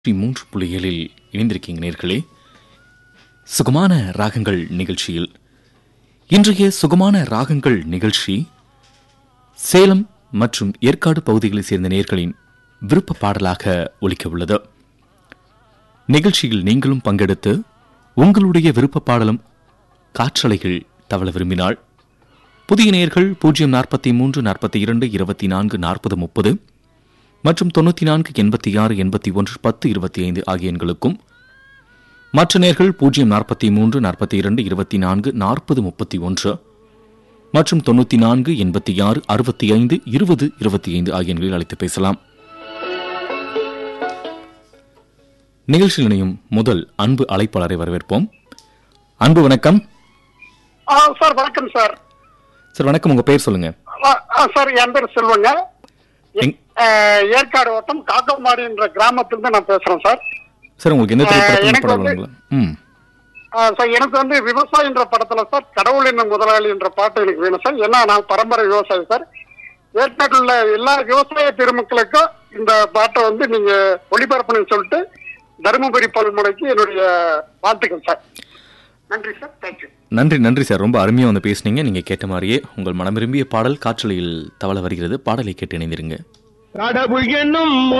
நூற்றி மூன்று புள்ளி ஏழில் இணைந்திருக்கீங்க நேர்களே சுகமான ராகங்கள் நிகழ்ச்சியில் இன்றைய சுகமான ராகங்கள் நிகழ்ச்சி சேலம் மற்றும் ஏற்காடு பகுதிகளைச் சேர்ந்த நேர்களின் விருப்ப பாடலாக ஒலிக்க உள்ளது நிகழ்ச்சியில் நீங்களும் பங்கெடுத்து உங்களுடைய விருப்ப பாடலும் காற்றலைகள் தவள விரும்பினால் புதிய நேர்கள் பூஜ்ஜியம் நாற்பத்தி மூன்று நாற்பத்தி இரண்டு இருபத்தி நான்கு நாற்பது முப்பது மற்றும் தொண்ணூற்றி நான்கு எண்பத்தி ஆறு எண்பத்தி ஒன்று பத்து இருபத்தி ஐந்து ஆகிய எண்களுக்கும் மற்ற நேர்கள் பூஜ்ஜியம் நாற்பத்தி மூன்று நாற்பத்தி இரண்டு இருபத்தி நான்கு நாற்பது முப்பத்தி ஒன்று மற்றும் தொண்ணூற்றி நான்கு எண்பத்தி ஆறு அறுபத்தி ஐந்து இருபது இருபத்தி ஐந்து ஆகிய எண்களில் அழைத்து பேசலாம் நிகழ்ச்சியில் இணையும் முதல் அன்பு அழைப்பாளரை வரவேற்போம் அன்பு வணக்கம் ஆ சார் வணக்கம் சார் சார் வணக்கம் உங்க பேர் சொல்லுங்க ஆ, ஆ, சார் என் பேர் செல்வங்க எங்- ஆ, ஏற்காடு வட்டம் காக்கமாடி என்ற கிராமத்திலிருந்து நான் பேசுறேன் சார் சார் உங்களுக்கு எந்த ஆ, திரைப்படத்தில் எனக்கு படம் வந்து- வேணுங்களா ம் ஆ, சார் எனக்கு வந்து விவசாயி என்ற படத்துல சார் கடவுள் என்ன முதலாளி என்ற பாட்டு எனக்கு வேணும் சார் ஏன்னா நான் பரம்பரை விவசாயி சார் ஏற்காட்டில் உள்ள எல்லா விவசாய பெருமக்களுக்கும் இந்த பாட்டை வந்து நீங்க ஒளிபரப்பணும்னு சொல்லிட்டு தருமபுரி பல்முனைக்கு என்னுடைய வாழ்த்துக்கள் சார் நன்றி சார் தேங்க்யூ நன்றி நன்றி சார் ரொம்ப அருமையாக வந்து பேசுனீங்க நீங்கள் கேட்ட மாதிரியே உங்கள் மனம் விரும்பிய பாடல் காற்றலையில் தவள வருகிறது பாடலை கேட்டு இணைந்திருங்க கடவுள் என்னும்